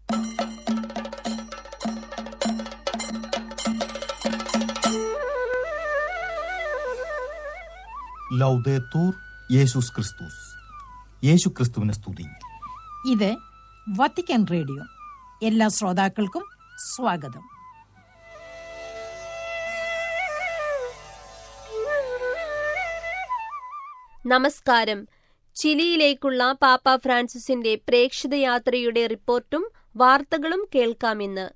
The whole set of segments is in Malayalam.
ലൗദേത്തൂർ യേശുസ് ക്രിസ്തുസ് യേശു ക്രിസ്തുവിനെ സ്തുതി ഇത് വത്തിക്കാൻ റേഡിയോ എല്ലാ ശ്രോതാക്കൾക്കും സ്വാഗതം നമസ്കാരം ചിലിയിലേക്കുള്ള പാപ്പ ഫ്രാൻസിസിന്റെ പ്രേക്ഷിത യാത്രയുടെ റിപ്പോർട്ടും വാർത്തകളും കേൾക്കാമിന്ന്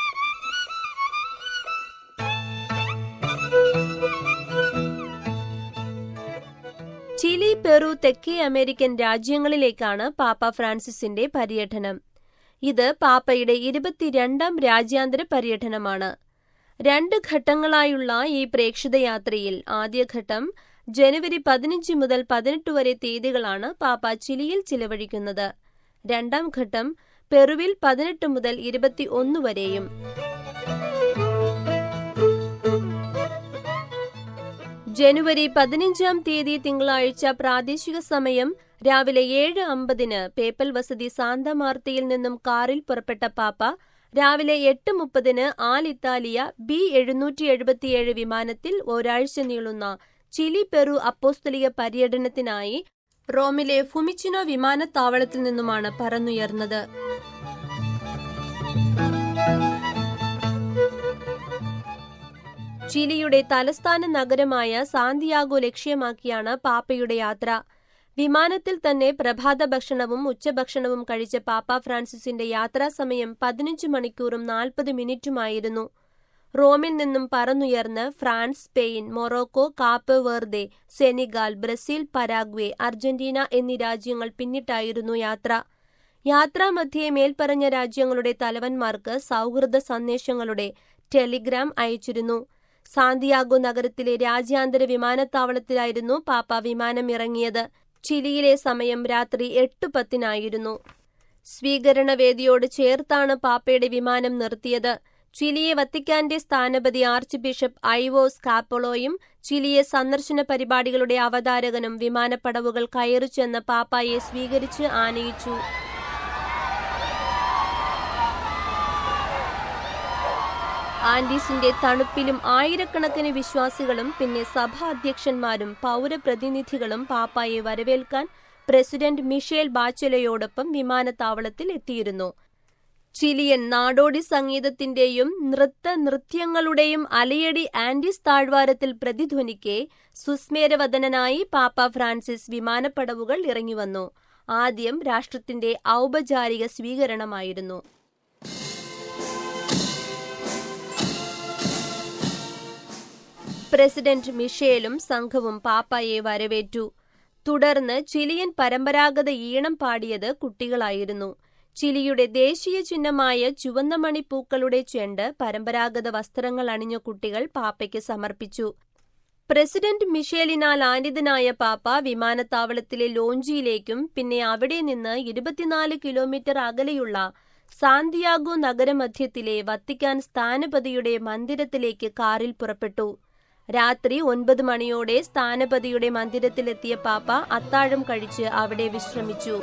ചിലി പെറു തെക്കേ അമേരിക്കൻ രാജ്യങ്ങളിലേക്കാണ് പാപ്പ ഫ്രാൻസിസിന്റെ പര്യടനം ഇത് പാപ്പയുടെ ഇരുപത്തിരണ്ടാം രാജ്യാന്തര പര്യടനമാണ് രണ്ട് ഘട്ടങ്ങളായുള്ള ഈ പ്രേക്ഷിത യാത്രയിൽ ആദ്യഘട്ടം ജനുവരി പതിനഞ്ച് മുതൽ പതിനെട്ട് വരെ തീയതികളാണ് പാപ്പ ചിലിയിൽ ചിലവഴിക്കുന്നത് രണ്ടാം ഘട്ടം പെറുവിൽ പതിനെട്ട് മുതൽ ഇരുപത്തി ഒന്ന് വരെയും ജനുവരി പതിനഞ്ചാം തീയതി തിങ്കളാഴ്ച പ്രാദേശിക സമയം രാവിലെ ഏഴ് അമ്പതിന് പേപ്പൽ വസതി സാന്തമാർത്തയിൽ നിന്നും കാറിൽ പുറപ്പെട്ട പാപ്പ രാവിലെ എട്ട് മുപ്പതിന് ആൽ ഇത്താലിയ ബി എഴുന്നൂറ്റി എഴുപത്തിയേഴ് വിമാനത്തിൽ ഒരാഴ്ച നീളുന്ന ചിലി പെറു അപ്പോസ്തലിക പര്യടനത്തിനായി റോമിലെ ഫുമിച്ചിനോ വിമാനത്താവളത്തിൽ നിന്നുമാണ് പറന്നുയർന്നത് ചിലിയുടെ തലസ്ഥാന നഗരമായ സാന്തിയാഗോ ലക്ഷ്യമാക്കിയാണ് പാപ്പയുടെ യാത്ര വിമാനത്തിൽ തന്നെ പ്രഭാത ഭക്ഷണവും ഉച്ചഭക്ഷണവും കഴിച്ച പാപ്പ ഫ്രാൻസിസിന്റെ യാത്രാസമയം പതിനഞ്ച് മണിക്കൂറും നാൽപ്പത് മിനിറ്റുമായിരുന്നു റോമിൽ നിന്നും പറന്നുയർന്ന് France Spain Morocco Cape Verde Senegal Brazil Paraguay Argentina എന്നീ രാജ്യങ്ങൾ പിന്നിട്ടായിരുന്നു യാത്ര യാത്രാമധ്യേ മേൽപ്പറഞ്ഞ രാജ്യങ്ങളുടെ തലവന്മാർക്ക് സൗഹൃദ സന്ദേശങ്ങളുടെ ടെലിഗ്രാം അയച്ചിരുന്നു സാന്തിയാഗോ നഗരത്തിലെ രാജ്യാന്തര വിമാനത്താവളത്തിലായിരുന്നു പാപ്പ വിമാനം ഇറങ്ങിയത് ചിലിയിലെ സമയം രാത്രി എട്ട് പത്തിനായിരുന്നു സ്വീകരണവേദിയോട് ചേർത്താണ് പാപ്പയുടെ വിമാനം നിർത്തിയത് ചിലിയെ വത്തിക്കാന്റെ സ്ഥാനപതി ആർച്ച് ബിഷപ്പ് ഐവോസ് കാപ്പോളോയും ചിലിയെ സന്ദർശന പരിപാടികളുടെ അവതാരകനും വിമാനപ്പടവുകൾ കയറി ചെന്ന് പാപ്പായെ സ്വീകരിച്ച് ആനയിച്ചു ആൻഡീസിന്റെ തണുപ്പിലും ആയിരക്കണക്കിന് വിശ്വാസികളും പിന്നെ സഭാ അധ്യക്ഷന്മാരും പൗരപ്രതിനിധികളും പാപ്പായെ വരവേൽക്കാൻ പ്രസിഡന്റ് മിഷേൽ ബാച്ചലയോടൊപ്പം വിമാനത്താവളത്തിൽ എത്തിയിരുന്നു ചിലിയൻ നാടോടി സംഗീതത്തിന്റെയും നൃത്ത നൃത്യങ്ങളുടെയും അലയടി ആൻഡീസ് താഴ്വാരത്തിൽ പ്രതിധ്വനിക്കെ സുസ്മേരവദനായി പാപ്പ ഫ്രാൻസിസ് വിമാനപ്പടവുകൾ ഇറങ്ങിവന്നു ആദ്യം രാഷ്ട്രത്തിന്റെ ഔപചാരിക സ്വീകരണമായിരുന്നു പ്രസിഡന്റ് മിഷേലും സംഘവും പാപ്പായെ വരവേറ്റു തുടർന്ന് ചിലിയൻ പരമ്പരാഗത ഈണം പാടിയത് കുട്ടികളായിരുന്നു ചിലിയുടെ ദേശീയ ചിഹ്നമായ ചുവന്ന മണിപ്പൂക്കളുടെ ചെണ്ട് പരമ്പരാഗത വസ്ത്രങ്ങൾ അണിഞ്ഞ കുട്ടികൾ പാപ്പയ്ക്ക് സമർപ്പിച്ചു പ്രസിഡന്റ് മിഷേലിനാൽ ആനിതനായ പാപ്പ വിമാനത്താവളത്തിലെ ലോഞ്ചിയിലേക്കും പിന്നെ അവിടെ നിന്ന് ഇരുപത്തിനാല് കിലോമീറ്റർ അകലെയുള്ള സാന്തിയാഗോ നഗരമധ്യത്തിലെ വത്തിക്കാൻ സ്ഥാനപതിയുടെ മന്ദിരത്തിലേക്ക് കാറിൽ പുറപ്പെട്ടു രാത്രി ഒൻപത് മണിയോടെ സ്ഥാനപതിയുടെ മന്ദിരത്തിലെത്തിയ പാപ്പ അത്താഴം കഴിച്ച് അവിടെ വിശ്രമിച്ചു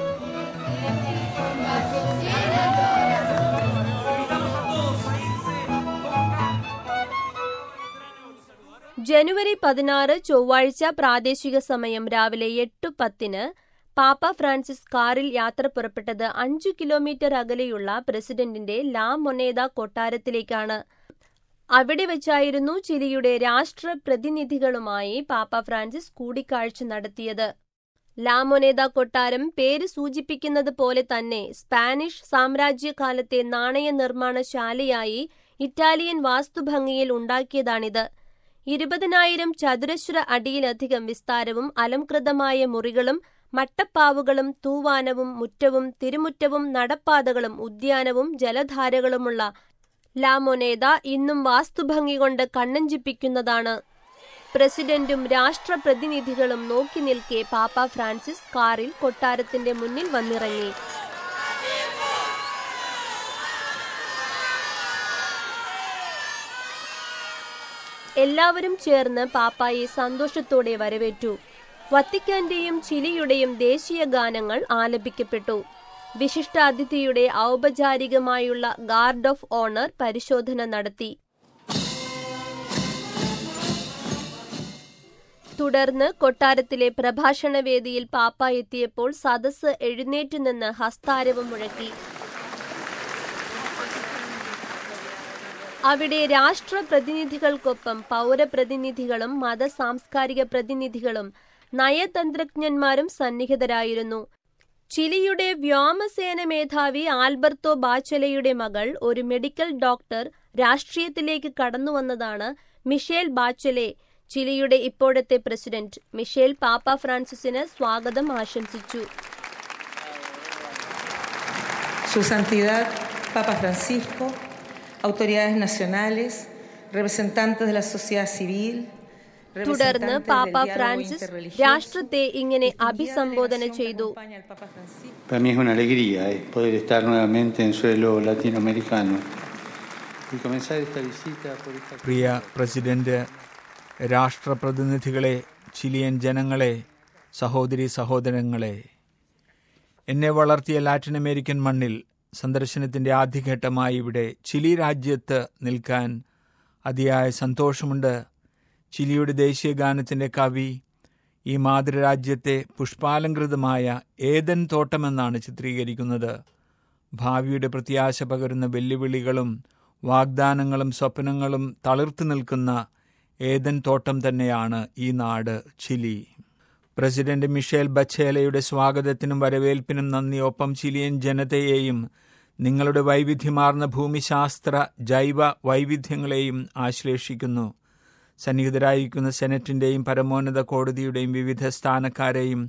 ജനുവരി പതിനാറ് ചൊവ്വാഴ്ച പ്രാദേശിക സമയം രാവിലെ എട്ട് പത്തിന് പാപ്പ ഫ്രാൻസിസ് കാറിൽ യാത്ര പുറപ്പെട്ടത് അഞ്ചു കിലോമീറ്റർ അകലെയുള്ള പ്രസിഡന്റിന്റെ ലാ മൊനേദ കൊട്ടാരത്തിലേക്കാണ് അവിടെ വെച്ചായിരുന്നു ചിലിയുടെ രാഷ്ട്ര പ്രതിനിധികളുമായി പാപ്പ ഫ്രാൻസിസ് കൂടിക്കാഴ്ച നടത്തിയത് ലാമൊനേദ കൊട്ടാരം പേര് സൂചിപ്പിക്കുന്നത് പോലെ തന്നെ സ്പാനിഷ് സാമ്രാജ്യകാലത്തെ നാണയ നിർമ്മാണശാലയായി ഇറ്റാലിയൻ വാസ്തുഭംഗിയിൽ ഉണ്ടാക്കിയതാണിത് ഇരുപതിനായിരം ചതുരശ്ര അടിയിലധികം വിസ്താരവും അലംകൃതമായ മുറികളും മട്ടപ്പാവുകളും തൂവാനവും മുറ്റവും തിരുമുറ്റവും നടപ്പാതകളും ഉദ്യാനവും ജലധാരകളുമുള്ള ലാമൊനേദ ഇന്നും വാസ്തുഭംഗി കൊണ്ട് കണ്ണഞ്ചിപ്പിക്കുന്നതാണ് പ്രസിഡന്റും രാഷ്ട്രപ്രതിനിധികളും നോക്കി നിൽക്കെ പാപ്പ ഫ്രാൻസിസ് കാറിൽ കൊട്ടാരത്തിന്റെ മുന്നിൽ വന്നിറങ്ങി എല്ലാവരും ചേർന്ന് പാപ്പായെ സന്തോഷത്തോടെ വരവേറ്റു വത്തിക്കാന്റെയും ചിലിയുടെയും ദേശീയ ഗാനങ്ങൾ ആലപിക്കപ്പെട്ടു വിശിഷ്ടാതിഥിയുടെ ഔപചാരികമായുള്ള ഗാർഡ് ഓഫ് ഓണർ പരിശോധന നടത്തി തുടർന്ന് കൊട്ടാരത്തിലെ പ്രഭാഷണ വേദിയിൽ പാപ്പ എത്തിയപ്പോൾ സദസ്സ് എഴുന്നേറ്റ് നിന്ന് ഹസ്താരവം മുഴക്കി അവിടെ രാഷ്ട്രപ്രതിനിധികൾക്കൊപ്പം പൗരപ്രതിനിധികളും മത സാംസ്കാരിക പ്രതിനിധികളും നയതന്ത്രജ്ഞന്മാരും സന്നിഹിതരായിരുന്നു ചിലിയുടെ വ്യോമസേന മേധാവി ആൽബർട്ടോ ബാച്ചലയുടെ മകൾ ഒരു മെഡിക്കൽ ഡോക്ടർ രാഷ്ട്രീയത്തിലേക്ക് കടന്നുവന്നതാണ് മിഷേൽ ബാച്ചലെ ചിലിയുടെ ഇപ്പോഴത്തെ പ്രസിഡന്റ് മിഷേൽ പാപ്പ ഫ്രാൻസിസിന് സ്വാഗതം ആശംസിച്ചു Su Santidad Papa Francisco, autoridades nacionales, representantes de la sociedad civil, തുടർന്ന് representantes del പാപ്പ diálogo ഫ്രാൻസിസ് interreligioso, രാഷ്ട്രത്തെ ഇങ്ങനെ distinguida അഭിസംബോധന delegación que ചെയ്തു acompaña al Papa Francisco. Para mí es una alegría eh, poder estar nuevamente en suelo latinoamericano y comenzar esta visita por esta പ്രിയ പ്രസിഡന്റ് രാഷ്ട്രപ്രതിനിധികളെ ചിലിയൻ ജനങ്ങളെ സഹോദരി സഹോദരങ്ങളെ എന്നെ വളർത്തിയ ലാറ്റിൻ അമേരിക്കൻ മണ്ണിൽ സന്ദർശനത്തിന്റെ ആദ്യഘട്ടമായി ഇവിടെ ചിലി രാജ്യത്ത് നിൽക്കാൻ അതിയായ സന്തോഷമുണ്ട് ചിലിയുടെ ദേശീയ ഗാനത്തിന്റെ കവി ഈ മാതൃരാജ്യത്തെ പുഷ്പാലങ്കൃതമായ ഏതൻ തോട്ടമെന്നാണ് ചിത്രീകരിക്കുന്നത് ഭാവിയുടെ പ്രത്യാശ പകരുന്ന വെല്ലുവിളികളും വാഗ്ദാനങ്ങളും സ്വപ്നങ്ങളും തളിർത്തു നിൽക്കുന്ന ഏതൻ തോട്ടം തന്നെയാണ് ഈ നാട് ചിലി പ്രസിഡന്റ് മിഷേൽ ബച്ചേലയുടെ സ്വാഗതത്തിനും വരവേൽപ്പിനും നന്ദി ഒപ്പം ചിലിയൻ ജനതയെയും നിങ്ങളുടെ വൈവിധ്യമാർന്ന ഭൂമിശാസ്ത്ര ജൈവ വൈവിധ്യങ്ങളെയും ആശ്ലേഷിക്കുന്നു സന്നിഹിതരായിരിക്കുന്ന സെനറ്റിന്റെയും പരമോന്നത കോടതിയുടെയും വിവിധ സ്ഥാനക്കാരെയും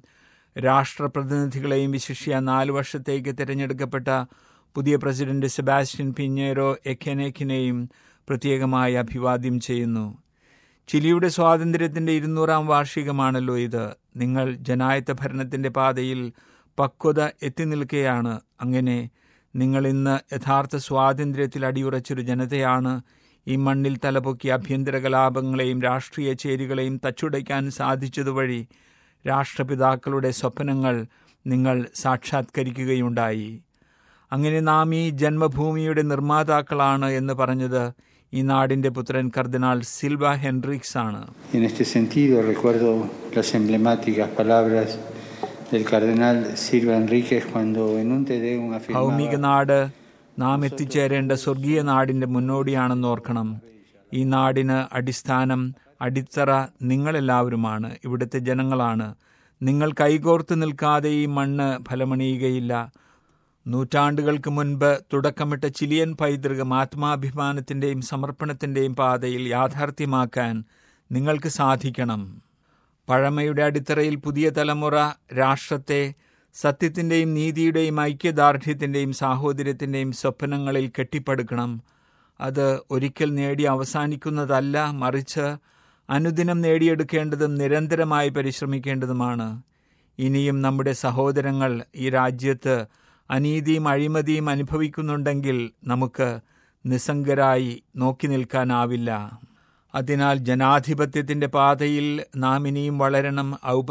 രാഷ്ട്രപ്രതിനിധികളെയും വിശിഷ്യ നാലു വർഷത്തേക്ക് തിരഞ്ഞെടുക്കപ്പെട്ട പുതിയ പ്രസിഡന്റ് സെബാസ്റ്റ്യൻ പിഞ്ഞേരോ എഖെനേക്കിനെയും പ്രത്യേകമായി അഭിവാദ്യം ചെയ്യുന്നു ചിലിയുടെ സ്വാതന്ത്ര്യത്തിന്റെ ഇരുന്നൂറാം വാർഷികമാണല്ലോ ഇത് നിങ്ങൾ ജനായത്ത ഭരണത്തിന്റെ പാതയിൽ പക്വത എത്തി നിൽക്കുകയാണ് അങ്ങനെ നിങ്ങൾ ഇന്ന് യഥാർത്ഥ സ്വാതന്ത്ര്യത്തിൽ അടിയുറച്ചൊരു ജനതയാണ് ഈ മണ്ണിൽ തലപൊക്കിയ ആഭ്യന്തര കലാപങ്ങളെയും രാഷ്ട്രീയ ചേരികളെയും തച്ചുടയ്ക്കാൻ സാധിച്ചതുവഴി രാഷ്ട്രപിതാക്കളുടെ സ്വപ്നങ്ങൾ നിങ്ങൾ സാക്ഷാത്കരിക്കുകയുണ്ടായി അങ്ങനെ നാം ഈ ജന്മഭൂമിയുടെ നിർമ്മാതാക്കളാണ് എന്ന് പറഞ്ഞത് ഈ നാടിന്റെ പുത്രൻ കർദിനാൾ സിൽവ ഹെൻറിക്സ് ആണ് Y en este sentido recuerdo las emblemáticas palabras del cardenal Silva Enríquez cuando en un Te Deum ഭൗമിക afirmaba നാട് നാം എത്തിച്ചേരേണ്ട സ്വർഗീയ നാടിന്റെ മുന്നോടിയാണെന്ന് ഓർക്കണം ഈ നാടിന് അടിസ്ഥാനം അടിത്തറ നിങ്ങളെല്ലാവരുമാണ് ഇവിടുത്തെ ജനങ്ങളാണ് നിങ്ങൾ കൈകോർത്ത് നിൽക്കാതെ ഈ മണ്ണ് ഫലമണിയുകയില്ല നൂറ്റാണ്ടുകൾക്ക് മുൻപ് തുടക്കമിട്ട ചിലിയൻ പൈതൃകം ആത്മാഭിമാനത്തിന്റെയും സമർപ്പണത്തിന്റെയും പാതയിൽ യാഥാർത്ഥ്യമാക്കാൻ നിങ്ങൾക്ക് സാധിക്കണം പഴമയുടെ അടിത്തറയിൽ പുതിയ തലമുറ രാഷ്ട്രത്തെ സത്യത്തിന്റെയും നീതിയുടെയും ഐക്യദാർഢ്യത്തിന്റെയും സാഹോദര്യത്തിന്റെയും സ്വപ്നങ്ങളിൽ കെട്ടിപ്പടുക്കണം അത് ഒരിക്കൽ നേടി അവസാനിക്കുന്നതല്ല മറിച്ച് അനുദിനം നേടിയെടുക്കേണ്ടതും നിരന്തരമായി പരിശ്രമിക്കേണ്ടതുമാണ് ഇനിയും നമ്മുടെ സഹോദരങ്ങൾ ഈ രാജ്യത്ത് അനീതിയും അഴിമതിയും അനുഭവിക്കുന്നുണ്ടെങ്കിൽ നമുക്ക് നിസ്സംഗരായി നോക്കി നിൽക്കാനാവില്ല അതിനാൽ ജനാധിപത്യത്തിന്റെ പാതയിൽ നാം ഇനിയും വളരണം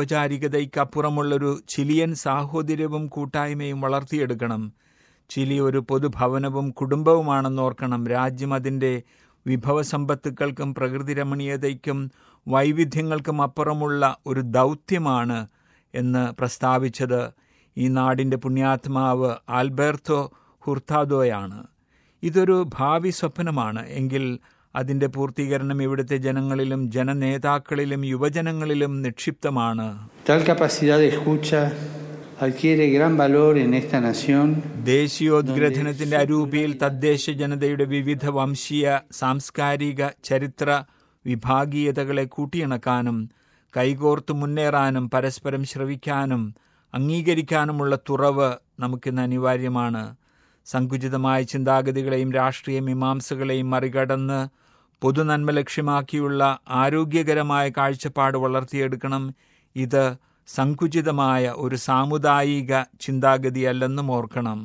ഔപചാരികതയ്ക്കപ്പുറമുള്ളൊരു ചിലിയൻ സാഹോദര്യവും കൂട്ടായ്മയും വളർത്തിയെടുക്കണം ചിലി ഒരു പൊതുഭവനവും കുടുംബവുമാണെന്നോർക്കണം രാജ്യം അതിൻ്റെ വിഭവസമ്പത്തുക്കൾക്കും പ്രകൃതി രമണീയതയ്ക്കും വൈവിധ്യങ്ങൾക്കും അപ്പുറമുള്ള ഒരു ദൗത്യമാണ് എന്ന് പ്രസ്താവിച്ചത് ഈ നാടിൻ്റെ പുണ്യാത്മാവ് ആൽബർട്ടോ ഹുർത്താദോയാണ് ഇതൊരു ഭാവി സ്വപ്നമാണ് എങ്കിൽ അതിൻ്റെ പൂർത്തീകരണം ഇവിടുത്തെ ജനങ്ങളിലും ജനനേതാക്കളിലും യുവജനങ്ങളിലും നിക്ഷിപ്തമാണ് tal capacidad de escucha adquiere gran valor en esta nación ദേശീയോദ്ഗ്രഥനത്തിന്റെ അരൂപിയിൽ തദ്ദേശ ജനതയുടെ വിവിധ വംശീയ സാംസ്കാരിക ചരിത്ര വിഭാഗീയതകളെ കൂട്ടിയിണക്കാനും കൈകോർത്ത് മുന്നേറാനും പരസ്പരം ശ്രവിക്കാനും അംഗീകരിക്കാനുമുള്ള തുറവ് നമുക്കിന്ന് അനിവാര്യമാണ് സങ്കുചിതമായ ചിന്താഗതികളെയും രാഷ്ട്രീയ മീമാംസകളെയും മറികടന്ന് പൊതുനന്മ ലക്ഷ്യമാക്കിയുള്ള ആരോഗ്യകരമായ കാഴ്ചപ്പാട് വളർത്തിയെടുക്കണം ഇത് സങ്കുചിതമായ ഒരു സാമുദായിക ചിന്താഗതിയല്ലെന്നും ഓർക്കണം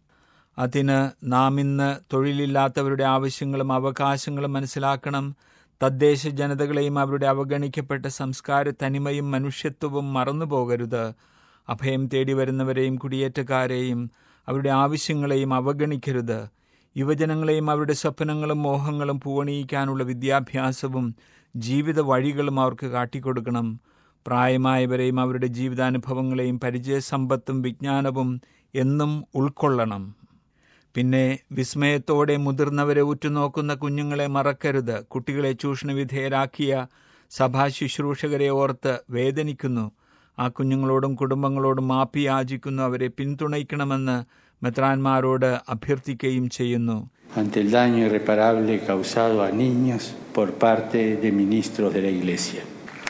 അതിന് നാം ഇന്ന് തൊഴിലില്ലാത്തവരുടെ ആവശ്യങ്ങളും അവകാശങ്ങളും മനസ്സിലാക്കണം തദ്ദേശ ജനതകളെയും അവരുടെ അവഗണിക്കപ്പെട്ട സംസ്കാര തനിമയും മനുഷ്യത്വവും മറന്നുപോകരുത് അഭയം തേടി വരുന്നവരെയും കുടിയേറ്റക്കാരെയും അവരുടെ ആവശ്യങ്ങളെയും അവഗണിക്കരുത് യുവജനങ്ങളെയും അവരുടെ സ്വപ്നങ്ങളും മോഹങ്ങളും പൂവണിയിക്കാനുള്ള വിദ്യാഭ്യാസവും ജീവിത വഴികളും അവർക്ക് കാട്ടിക്കൊടുക്കണം പ്രായമായവരെയും അവരുടെ ജീവിതാനുഭവങ്ങളെയും പരിചയസമ്പത്തും വിജ്ഞാനവും എന്നും ഉൾക്കൊള്ളണം പിന്നെ വിസ്മയത്തോടെ മുതിർന്നവരെ ഉറ്റുനോക്കുന്ന കുഞ്ഞുങ്ങളെ മറക്കരുത് കുട്ടികളെ ചൂഷണവിധേയരാക്കിയ സഭാ ശുശ്രൂഷകരെ ഓർത്ത് വേദനിക്കുന്നു ആ കുഞ്ഞുങ്ങളോടും കുടുംബങ്ങളോടും മാപ്പി യാചിക്കുന്നു അവരെ പിന്തുണയ്ക്കണമെന്ന് മെത്രാന്മാരോട് അഭ്യർത്ഥിക്കുകയും ചെയ്യുന്നു ante el daño irreparable causado a niños por parte de ministros de la Iglesia.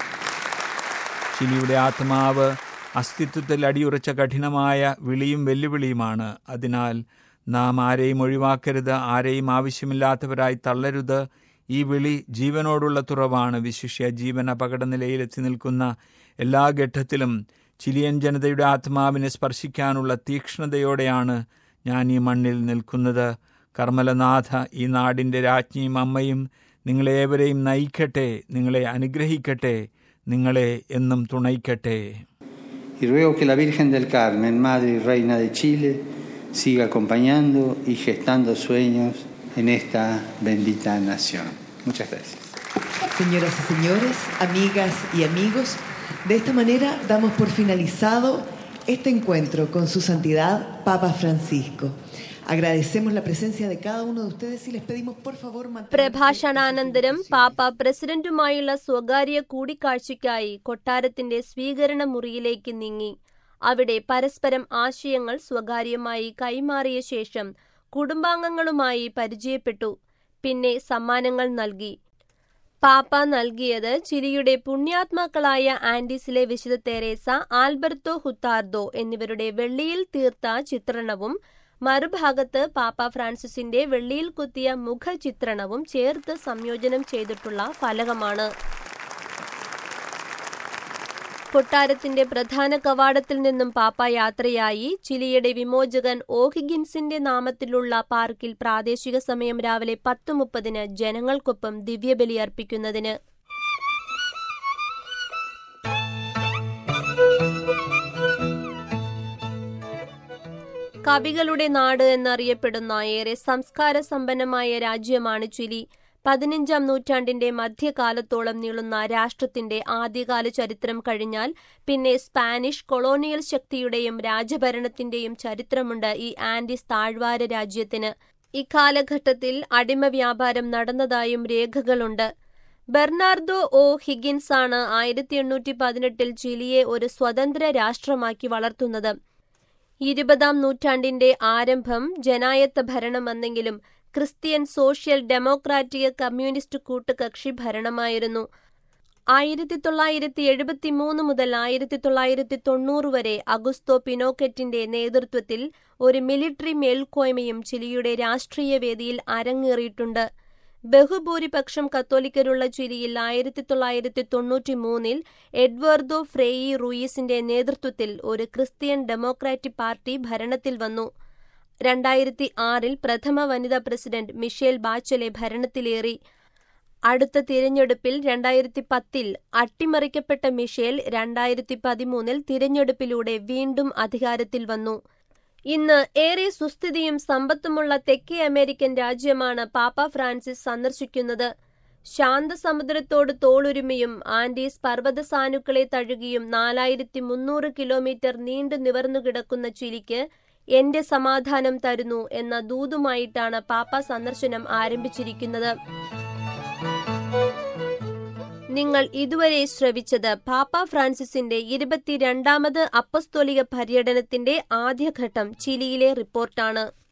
ചിലിയുടെ ആത്മാവ് അസ്തിത്വത്തിൽ അടിയുറച്ച കഠിനമായ വിളിയും വെല്ലുവിളിയുമാണ് അതിനാൽ നാം ആരെയും ഒഴിവാക്കരുത് ആരെയും ആവശ്യമില്ലാത്തവരായി തള്ളരുത് ഈ വിളി ജീവനോടുള്ള തുറവാണ് വിശിഷ്യ ജീവൻ അപകട നിലയിലെത്തി നിൽക്കുന്ന എല്ലാ ഘട്ടത്തിലും ചിലിയൻ ജനതയുടെ ആത്മാവിനെ സ്പർശിക്കാനുള്ള തീക്ഷ്ണതയോടെയാണ് ഞാൻ ഈ മണ്ണിൽ നിൽക്കുന്നത് കർമ്മലനാഥ ഈ നാടിൻ്റെ രാജ്ഞിയും അമ്മയും നിങ്ങളേവരെയും നയിക്കട്ടെ നിങ്ങളെ അനുഗ്രഹിക്കട്ടെ നിങ്ങളെ എന്നും തുണയ്ക്കട്ടെ Y ruego que la Virgen del Carmen, Madre y Reina de Chile, siga acompañando y gestando sueños en esta bendita nación. Muchas gracias. Señoras y señores, amigas y amigos, de esta manera damos por finalizado este encuentro con su santidad Papa Francisco. Agradecemos la presencia de cada uno de ustedes y les pedimos por favor mantenerse പ്രഭാഷണാനന്തരം പാപ്പ പ്രസിഡന്റുമായുള്ള സ്വകാര്യ കൂടിക്കാഴ്ചയ്ക്കായി കൊട്ടാരത്തിന്റെ സ്വീകരണ മുറിയിലേക്ക് നീങ്ങി അവിടെ പരസ്പരം ആശയങ്ങൾ സ്വകാര്യമായി കൈമാറിയ ശേഷം കുടുംബാംഗങ്ങളുമായി പരിചയപ്പെട്ടു പിന്നെ സമ്മാനങ്ങൾ നൽകി പാപ്പ നൽകിയത് ചിലിയുടെ പുണ്യാത്മാക്കളായ ആൻഡീസിലെ വിശുദ്ധ തെരേസ ആൽബർട്ടോ ഹുത്താർദോ എന്നിവരുടെ വെള്ളിയിൽ തീർത്ത ചിത്രണവും മറുഭാഗത്ത് പാപ്പ ഫ്രാൻസിസിന്റെ വെള്ളിയിൽ കുത്തിയ മുഖചിത്രണവും ചേർത്ത് സംയോജനം ചെയ്തിട്ടുള്ള ഫലകമാണ് കൊട്ടാരത്തിന്റെ പ്രധാന കവാടത്തിൽ നിന്നും പാപ്പ യാത്രയായി ചിലിയുടെ വിമോചകൻ ഓഹിഗിൻസിന്റെ നാമത്തിലുള്ള പാർക്കിൽ പ്രാദേശിക സമയം രാവിലെ പത്ത് മുപ്പതിന് ജനങ്ങൾക്കൊപ്പം ദിവ്യബലി അർപ്പിക്കുന്നതിന് കവികളുടെ നാട് എന്നറിയപ്പെടുന്ന ഏറെ സംസ്കാര സമ്പന്നമായ രാജ്യമാണ് ചിലി പതിനഞ്ചാം നൂറ്റാണ്ടിന്റെ മധ്യകാലത്തോളം നീളുന്ന രാഷ്ട്രത്തിന്റെ ആദ്യകാല ചരിത്രം കഴിഞ്ഞാൽ പിന്നെ സ്പാനിഷ് കൊളോണിയൽ ശക്തിയുടെയും രാജഭരണത്തിന്റെയും ചരിത്രമുണ്ട് ഈ ആൻഡീസ് താഴ്വാര രാജ്യത്തിന് ഇക്കാലഘട്ടത്തിൽ അടിമ വ്യാപാരം നടന്നതായും രേഖകളുണ്ട് ബെർണാർഡോ ഒ ഹിഗിൻസ് ആണ് ആയിരത്തി എണ്ണൂറ്റി പതിനെട്ടിൽ ചിലിയെ ഒരു സ്വതന്ത്ര രാഷ്ട്രമാക്കി വളർത്തുന്നത് ഇരുപതാം നൂറ്റാണ്ടിന്റെ ആരംഭം ജനായത്ത ഭരണമെന്നെങ്കിലും ക്രിസ്ത്യൻ സോഷ്യൽ ഡെമോക്രാറ്റിക് കമ്മ്യൂണിസ്റ്റ് കൂട്ടുകക്ഷി ഭരണമായിരുന്നു ആയിരത്തി തൊള്ളായിരത്തി എഴുപത്തി മൂന്ന് മുതൽ ആയിരത്തി തൊള്ളായിരത്തി തൊണ്ണൂറ് വരെ അഗുസ്തോ പിനോക്കറ്റിന്റെ നേതൃത്വത്തിൽ ഒരു മിലിറ്ററി മേൽക്കോയ്മയും ചിലിയുടെ രാഷ്ട്രീയ വേദിയിൽ അരങ്ങേറിയിട്ടുണ്ട് ബഹുഭൂരിപക്ഷം കത്തോലിക്കരുള്ള ചിലിയിൽ ആയിരത്തി തൊള്ളായിരത്തി തൊണ്ണൂറ്റി മൂന്നിൽ എഡ്വേർദോ ഫ്രേയി റൂയിസിന്റെ നേതൃത്വത്തിൽ ഒരു ക്രിസ്ത്യൻ ഡെമോക്രാറ്റിക് പാർട്ടി ഭരണത്തിൽ വന്നു രണ്ടായിരത്തി ആറിൽ പ്രഥമ വനിതാ പ്രസിഡന്റ് മിഷേൽ ബാച്ചലെ ഭരണത്തിലേറി അടുത്ത തിരഞ്ഞെടുപ്പിൽ രണ്ടായിരത്തി പത്തിൽ അട്ടിമറിക്കപ്പെട്ട മിഷേൽ രണ്ടായിരത്തി പതിമൂന്നിൽ തിരഞ്ഞെടുപ്പിലൂടെ വീണ്ടും അധികാരത്തിൽ വന്നു ഇന്ന് ഏറെ സുസ്ഥിതിയും സമ്പത്തുമുള്ള തെക്കേ അമേരിക്കൻ രാജ്യമാണ് പാപ്പ ഫ്രാൻസിസ് സന്ദർശിക്കുന്നത് ശാന്തസമുദ്രത്തോട് തോളുരുമിയും ആൻഡീസ് പർവ്വതസാനുക്കളെ തഴുകിയും നാലായിരത്തി മുന്നൂറ് കിലോമീറ്റർ നീണ്ടു നിവർന്നു കിടക്കുന്ന ചിലിക്ക് എന്റെ സമാധാനം തരുന്നു എന്ന ദൂതുമായിട്ടാണ് പാപ്പ സന്ദർശനം ആരംഭിച്ചിരിക്കുന്നത് നിങ്ങൾ ഇതുവരെ ശ്രവിച്ചത് പാപ്പ ഫ്രാൻസിസിന്റെ ഇരുപത്തിരണ്ടാമത് അപ്പസ്തോലിക പര്യടനത്തിന്റെ ആദ്യഘട്ടം ചിലിയിലെ റിപ്പോർട്ടാണ്